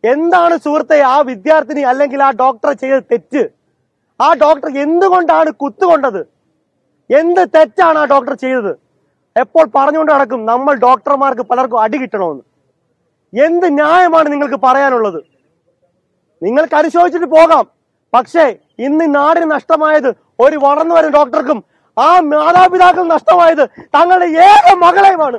എന്താണ് സുഹൃത്തെ ആ വിദ്യാർത്ഥിനി അല്ലെങ്കിൽ ആ ഡോക്ടർ ചെയ്ത തെറ്റ് ആ ഡോക്ടർ എന്തുകൊണ്ടാണ് കുത്തുകൊണ്ടത് എന്ത് തെറ്റാണ് ആ ഡോക്ടർ ചെയ്തത് എപ്പോൾ പറഞ്ഞുകൊണ്ട് നടക്കും നമ്മൾ ഡോക്ടർമാർക്ക് പലർക്കും അടി കിട്ടണമെന്ന് എന്ത് ന്യായമാണ് നിങ്ങൾക്ക് പറയാനുള്ളത് നിങ്ങൾക്ക് അനുശോചിച്ചിട്ട് പോകാം പക്ഷേ ഇന്ന് ഈ നാടിന് നഷ്ടമായത് ഒരു വളർന്നു വരുന്ന ഡോക്ടർക്കും ആ മാതാപിതാക്കൾ നഷ്ടമായത് തങ്ങളുടെ ഏക മകളെയുമാണ്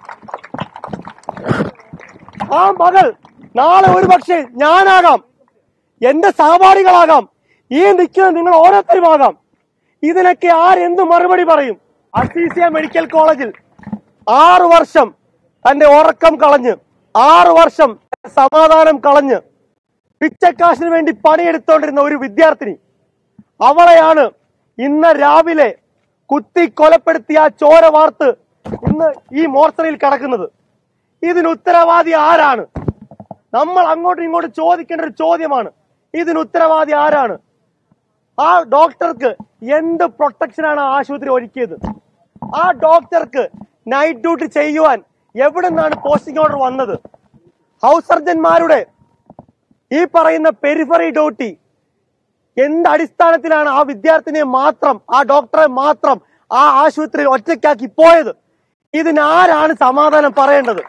ആ മകൾ നാളെ ഒരു പക്ഷേ ഞാനാകാം എന്റെ സഹപാഠികളാകാം ഈ നിൽക്കുന്ന നിങ്ങൾ ഓരോരുത്തരും ആകാം ഇതിനൊക്കെ ആരെന്ത് മറുപടി പറയും അസീസിയ മെഡിക്കൽ കോളേജിൽ ആറു വർഷം തന്റെ ഉറക്കം കളഞ്ഞ് ആറു വർഷം സമാധാനം കളഞ്ഞ് പിച്ചക്കാശിന് വേണ്ടി പണിയെടുത്തോണ്ടിരുന്ന ഒരു വിദ്യാർത്ഥിനി അവളെയാണ് ഇന്ന് രാവിലെ കുത്തി കൊലപ്പെടുത്തിയ ആ ചോര വാർത്ത് ഇന്ന് ഈ മോർച്ചറിയിൽ കിടക്കുന്നത് ഇതിന് ഉത്തരവാദി ആരാണ് നമ്മൾ അങ്ങോട്ടും ഇങ്ങോട്ടും ചോദിക്കേണ്ട ഒരു ചോദ്യമാണ് ഇതിന് ഉത്തരവാദി ആരാണ് ആ ഡോക്ടർക്ക് എന്ത് പ്രൊട്ടക്ഷനാണ് ആ ആശുപത്രി ഒരുക്കിയത് ആ ഡോക്ടർക്ക് നൈറ്റ് ഡ്യൂട്ടി ചെയ്യുവാൻ എവിടെ നിന്നാണ് പോസ്റ്റിംഗ് ഓർഡർ വന്നത് ഹൗസ് സർജന്മാരുടെ ഈ പറയുന്ന പെരിഫറി ഡ്യൂട്ടി എന്ത് അടിസ്ഥാനത്തിലാണ് ആ വിദ്യാർത്ഥിനിയെ മാത്രം ആ ഡോക്ടറെ മാത്രം ആ ആശുപത്രിയിൽ ഒറ്റയ്ക്കാക്കി പോയത് ഇതിനാരാണ് സമാധാനം പറയേണ്ടത്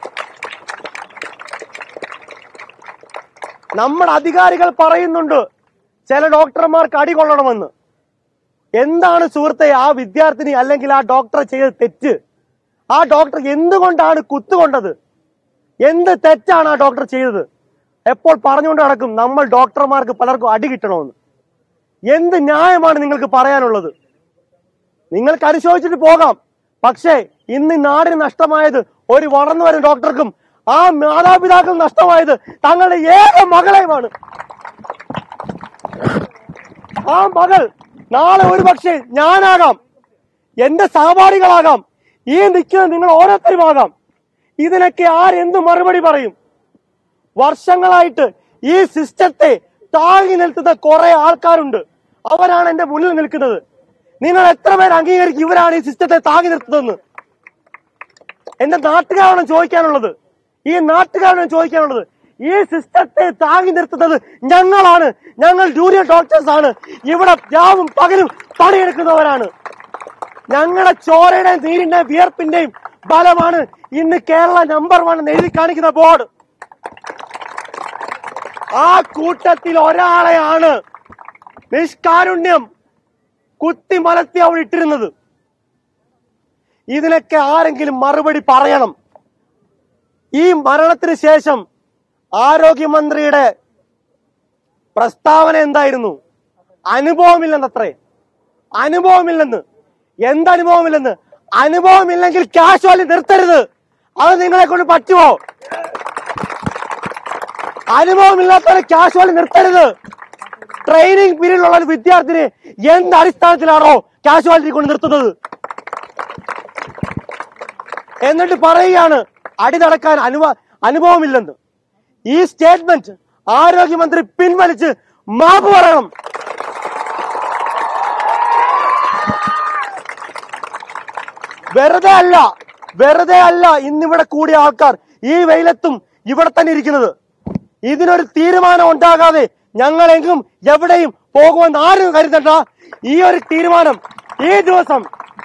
നമ്മുടെ അധികാരികൾ പറയുന്നുണ്ട് ചില ഡോക്ടർമാർക്ക് അടി കൊള്ളണമെന്ന് എന്താണ് സുഹൃത്തെ ആ വിദ്യാർത്ഥിനി അല്ലെങ്കിൽ ആ ഡോക്ടർ ചെയ്ത തെറ്റ് ആ ഡോക്ടർ എന്തുകൊണ്ടാണ് കുത്തുകൊണ്ടത് എന്ത് തെറ്റാണ് ആ ഡോക്ടർ ചെയ്തത് എപ്പോൾ പറഞ്ഞുകൊണ്ട് നടക്കും നമ്മൾ ഡോക്ടർമാർക്ക് പലർക്കും അടി കിട്ടണമെന്ന് എന്ത് ന്യായമാണ് നിങ്ങൾക്ക് പറയാനുള്ളത് നിങ്ങൾക്ക് അനുശോചിച്ചിട്ട് പോകാം പക്ഷേ ഇന്ന് ഈ നാടിന് നഷ്ടമായത് ഒരു വളർന്നു വരുന്ന ഡോക്ടർക്കും ആ മാതാപിതാക്കൾ നഷ്ടമായത് തങ്ങളുടെ ഏക മകളെയുമാണ് ആ മകൾ നാളെ ഒരു പക്ഷേ ഞാനാകാം എന്റെ സഹപാഠികളാകാം ഈ നിൽക്കുന്ന നിങ്ങൾ ഓരോരുത്തരും ആകാം ഇതിനൊക്കെ ആരെന്ത് മറുപടി പറയും വർഷങ്ങളായിട്ട് ഈ സിസ്റ്റത്തെ താങ്ങി നിൽക്കുന്ന കുറെ ആൾക്കാരുണ്ട് അവരാണ് എന്റെ മുന്നിൽ നിൽക്കുന്നത് നിങ്ങൾ എത്ര പേര് അംഗീകരിക്കും ഇവരാണ് ഈ സിസ്റ്റത്തെ താങ്ങി നിർത്തുന്നതെന്ന് എന്റെ നാട്ടുകാരാണ് ചോദിക്കാനുള്ളത് ഈ നാട്ടുകാരാണ് ചോദിക്കാനുള്ളത് ഈ സിസ്റ്റത്തെ താങ്ങി നിർത്തുന്നത് ഞങ്ങളാണ് ഞങ്ങൾ ജൂനിയർ ഡോക്ടേഴ്സ് ആണ് ഇവിടെ രാവും പകലും പണിയെടുക്കുന്നവരാണ് ഞങ്ങളുടെ ചോരയുടെയും നീരിന്റെയും വിയർപ്പിന്റെയും ബലമാണ് ഇന്ന് കേരള നമ്പർ വൺ എന്ന് എഴുതി കാണിക്കുന്ന ബോർഡ് ആ കൂട്ടത്തിൽ ഒരാളെയാണ് നിഷ്കാരുണ്യം കുത്തി മലത്തി അവൾ ഇട്ടിരുന്നത് ഇതിനൊക്കെ ആരെങ്കിലും മറുപടി പറയണം ഈ മരണത്തിന് ശേഷം ആരോഗ്യമന്ത്രിയുടെ പ്രസ്താവന എന്തായിരുന്നു അനുഭവമില്ലെന്നത്രേ അനുഭവമില്ലെന്ന് എന്തനുഭവമില്ലെന്ന് അനുഭവമില്ലെങ്കിൽ കാശ്വാലി നിർത്തരുത് അത് നിങ്ങളെ കൊണ്ട് പറ്റുമോ അനുഭവമില്ലാത്തവരെ കാശ്വാലി നിർത്തരുത് ട്രെയിനിങ് പീരീഡിലുള്ള ഒരു വിദ്യാർത്ഥിനെ എന്ത് അടിസ്ഥാനത്തിലാണോ കാശ്വാലിറ്റി കൊണ്ട് നിർത്തുന്നത് എന്നിട്ട് പറയുകയാണ് അടി നടക്കാൻ അനുഭവ അനുഭവമില്ലെന്ന് ഈ സ്റ്റേറ്റ്മെന്റ് ആരോഗ്യമന്ത്രി പിൻവലിച്ച് മാപ്പ് പറയണം വെറുതെ അല്ല വെറുതെ അല്ല ഇന്നിവിടെ കൂടിയ ആൾക്കാർ ഈ വെയിലത്തും ഇവിടെ തന്നെ ഇരിക്കുന്നത് ഇതിനൊരു തീരുമാനം ഉണ്ടാകാതെ ഞങ്ങളെങ്കും എവിടെയും പോകുമെന്ന് ആരും കരുതണ്ട ഈ ഒരു തീരുമാനം ഈ ദിവസം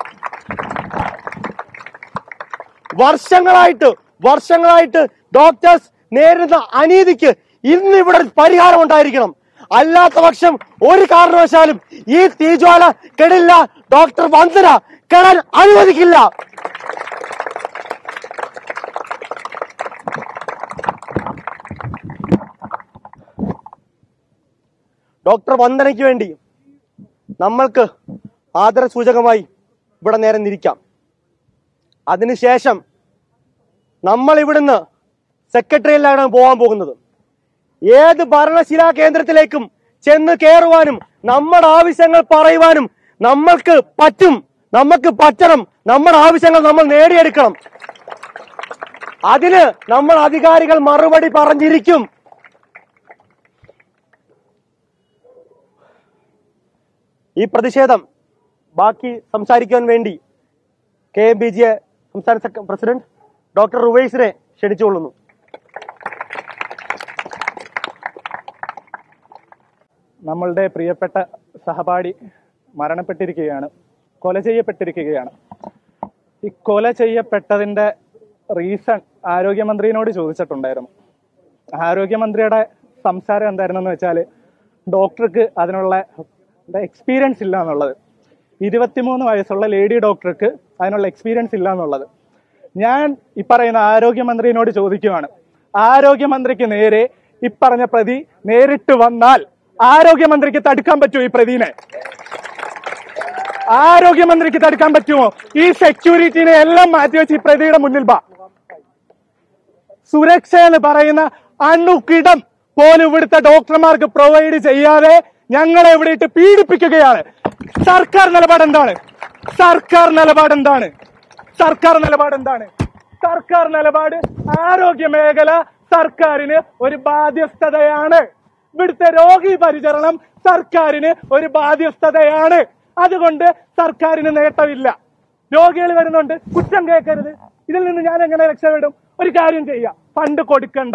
വർഷങ്ങളായിട്ട് വർഷങ്ങളായിട്ട് ഡോക്ടേഴ്സ് നേരിടുന്ന അനീതിക്ക് ഇന്ന് ഇവിടെ ഒരു പരിഹാരം ഉണ്ടായിരിക്കണം അല്ലാത്ത പക്ഷം ഒരു കാരണവശാലും ഈ തീജ്വാല കെടില്ല ഡോക്ടർ വന്ദന കെടാൻ അനുവദിക്കില്ല ഡോക്ടർ വന്ദനയ്ക്ക് വേണ്ടി നമ്മൾക്ക് ആദരസൂചകമായി ഇവിടെ നേരെ നിരിക്കാം അതിനുശേഷം നമ്മൾ ഇവിടുന്ന് സെക്രട്ടറിയിലാണ് പോകാൻ പോകുന്നത് ഏത് ഭരണശിലാ കേന്ദ്രത്തിലേക്കും ചെന്ന് കയറുവാനും നമ്മുടെ ആവശ്യങ്ങൾ പറയുവാനും നമ്മൾക്ക് പറ്റും നമുക്ക് പറ്റണം നമ്മുടെ ആവശ്യങ്ങൾ നമ്മൾ നേടിയെടുക്കണം അതിന് നമ്മൾ അധികാരികൾ മറുപടി പറഞ്ഞിരിക്കും ഈ പ്രതിഷേധം ബാക്കി സംസാരിക്കാൻ വേണ്ടി K M B G A സംസ്ഥാന സെക്ര- പ്രസിഡന്റ് ഡോക്ടർ റുവൈസിനെ ക്ഷണിച്ചുകൊള്ളുന്നു നമ്മളുടെ പ്രിയപ്പെട്ട സഹപാഠി മരണപ്പെട്ടിരിക്കുകയാണ് കൊല ചെയ്യപ്പെട്ടിരിക്കുകയാണ് ഈ കൊല ചെയ്യപ്പെട്ടതിന്റെ റീസൺ ആരോഗ്യമന്ത്രിയോട് ചോദിച്ചിട്ടുണ്ടായിരുന്നു ആരോഗ്യമന്ത്രിയുടെ സംസാരം എന്തായിരുന്നെന്ന് വെച്ചാൽ ഡോക്ടർക്ക് അതിനുള്ള എക്സ്പീരിയൻസ് ഇല്ല എന്നുള്ളത് ഇരുപത്തിമൂന്ന് വയസ്സുള്ള ലേഡി ഡോക്ടർക്ക് അതിനുള്ള എക്സ്പീരിയൻസ് ഇല്ല എന്നുള്ളത് ഞാൻ ഈ പറയുന്ന ആരോഗ്യമന്ത്രിയോട് ചോദിക്കുവാണ് ആരോഗ്യമന്ത്രിക്ക് നേരെ ഇപ്പറഞ്ഞ പ്രതി നേരിട്ട് വന്നാൽ ആരോഗ്യമന്ത്രിക്ക് തടുക്കാൻ പറ്റുമോ ഈ പ്രതിനെ ആരോഗ്യമന്ത്രിക്ക് തടുക്കാൻ പറ്റുമോ ഈ സെക്യൂരിറ്റിനെ എല്ലാം മാറ്റിവെച്ച് ഈ പ്രതിയുടെ മുന്നിൽ ബാ സുരക്ഷ എന്ന് പറയുന്ന അണുക്കിടം പോലും ഇവിടുത്തെ ഡോക്ടർമാർക്ക് പ്രൊവൈഡ് ചെയ്യാതെ ഞങ്ങളെ ഇവിടെ ഇട്ട് പീഡിപ്പിക്കുകയാണ് സർക്കാർ നിലപാട് എന്താണ് സർക്കാർ നിലപാട് എന്താണ് സർക്കാർ നിലപാട് എന്താണ് സർക്കാർ നിലപാട് ആരോഗ്യ മേഖല സർക്കാരിന് ഒരു ബാധ്യസ്ഥതയാണ് ഇവിടുത്തെ രോഗി പരിചരണം സർക്കാരിന് ഒരു ബാധ്യസ്ഥതയാണ് അതുകൊണ്ട് സർക്കാരിന് നേട്ടമില്ല രോഗികൾ വരുന്നുണ്ട് കുറ്റം കേൾക്കരുത് ഇതിൽ നിന്ന് ഞാൻ എങ്ങനെ രക്ഷപ്പെടും ഒരു കാര്യം ചെയ്യാം ഫണ്ട് കൊടുക്കണ്ട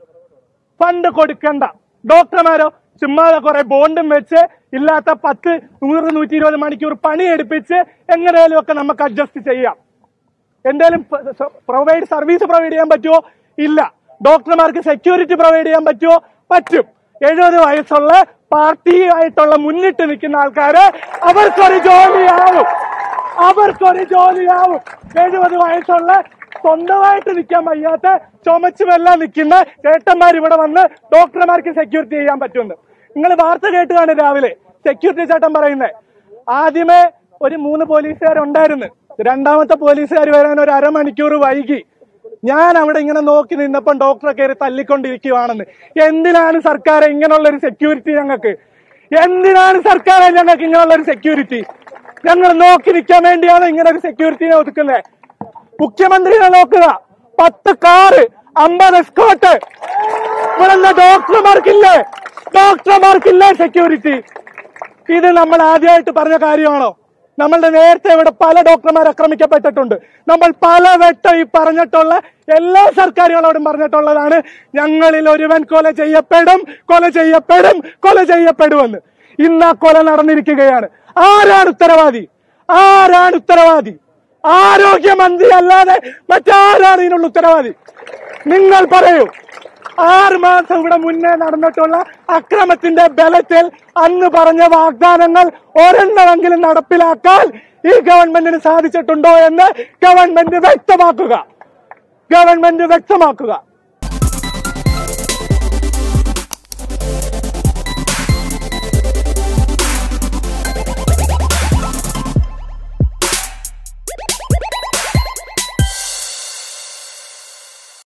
ഫണ്ട് കൊടുക്കണ്ട ഡോക്ടർമാരോ ചുമ്മാതെ കുറെ ബോണ്ടും വെച്ച് ഇല്ലാത്ത പത്ത് നൂറ് നൂറ്റി ഇരുപത് മണിക്കൂർ പണി എടുപ്പിച്ച് എങ്ങനെയാലും ഒക്കെ നമുക്ക് അഡ്ജസ്റ്റ് ചെയ്യാം എന്തെങ്കിലും പ്രൊവൈഡ് സർവീസ് പ്രൊവൈഡ് ചെയ്യാൻ പറ്റുമോ ഇല്ല ഡോക്ടർമാർക്ക് സെക്യൂരിറ്റി പ്രൊവൈഡ് ചെയ്യാൻ പറ്റുമോ പറ്റും എഴുപത് വയസ്സുള്ള പാർട്ടിയായിട്ടുള്ള മുന്നിട്ട് നിൽക്കുന്ന ആൾക്കാര് അവർക്കൊരു ജോലിയാവും അവർക്കൊരു ജോലിയാവും എഴുപത് വയസ്സുള്ള സ്വന്തമായിട്ട് നിൽക്കാൻ വയ്യാത്ത ചുമച്ചുമെല്ലാം നിൽക്കുന്ന ചേട്ടന്മാർ ഇവിടെ വന്ന് ഡോക്ടർമാർക്ക് സെക്യൂരിറ്റി ചെയ്യാൻ പറ്റുമെന്ന് നിങ്ങൾ വാർത്ത കേട്ട് കാണും രാവിലെ സെക്യൂരിറ്റി ചേട്ടൻ പറയുന്നത് ആദ്യമേ ഒരു മൂന്ന് പോലീസുകാരുണ്ടായിരുന്നു രണ്ടാമത്തെ പോലീസുകാർ വരാൻ ഒരു അരമണിക്കൂർ വൈകി ഞാൻ അവിടെ ഇങ്ങനെ നോക്കി നിന്നപ്പം ഡോക്ടറെ കയറി തല്ലിക്കൊണ്ടിരിക്കുവാണെന്ന് എന്തിനാണ് സർക്കാർ ഇങ്ങനെയുള്ള ഒരു സെക്യൂരിറ്റി ഞങ്ങൾക്ക് എന്തിനാണ് സർക്കാർ ഞങ്ങൾക്ക് ഇങ്ങനെയുള്ള ഒരു സെക്യൂരിറ്റി ഞങ്ങൾ നോക്കി നിൽക്കാൻ വേണ്ടിയാണ് ഇങ്ങനെ ഒരു സെക്യൂരിറ്റിനെ ഒതുക്കുന്നത് മുഖ്യമന്ത്രിനെ നോക്കുക പത്ത് കാറ് അമ്പത് സ്കോട്ട് ഇവിടെ ഡോക്ടർമാർക്കില്ലേ ഡോക്ടർമാർക്കില്ലേ സെക്യൂരിറ്റി ഇത് നമ്മൾ ആദ്യമായിട്ട് പറഞ്ഞ കാര്യമാണോ നമ്മളുടെ നേരത്തെ ഇവിടെ പല ഡോക്ടർമാർ ആക്രമിക്കപ്പെട്ടിട്ടുണ്ട് നമ്മൾ പല വട്ടം ഈ പറഞ്ഞിട്ടുള്ള എല്ലാ സർക്കാരുകളോടും പറഞ്ഞിട്ടുള്ളതാണ് ഞങ്ങളിൽ ഒരുവൻ കൊല ചെയ്യപ്പെടും കൊല ചെയ്യപ്പെടും കൊല ചെയ്യപ്പെടുമെന്ന് ഇന്ന് ആ കൊല നടന്നിരിക്കുകയാണ് ആരാണ് ഉത്തരവാദി ആരാണ് ഉത്തരവാദി ആരോഗ്യമന്ത്രി അല്ലാതെ മറ്റാരാണ് ഇതിനുള്ള ഉത്തരവാദി നിങ്ങൾ പറയൂ ആറ് മാസം ഇവിടെ മുന്നേ നടന്നിട്ടുള്ള അക്രമത്തിന്റെ ബലത്തിൽ അന്ന് പറഞ്ഞ വാഗ്ദാനങ്ങൾ ഒരെണ്ണമെങ്കിലും നടപ്പിലാക്കാൻ ഈ ഗവൺമെന്റിന് സാധിച്ചിട്ടുണ്ടോ എന്ന് ഗവൺമെന്റ് വ്യക്തമാക്കുക ഗവൺമെന്റ് വ്യക്തമാക്കുക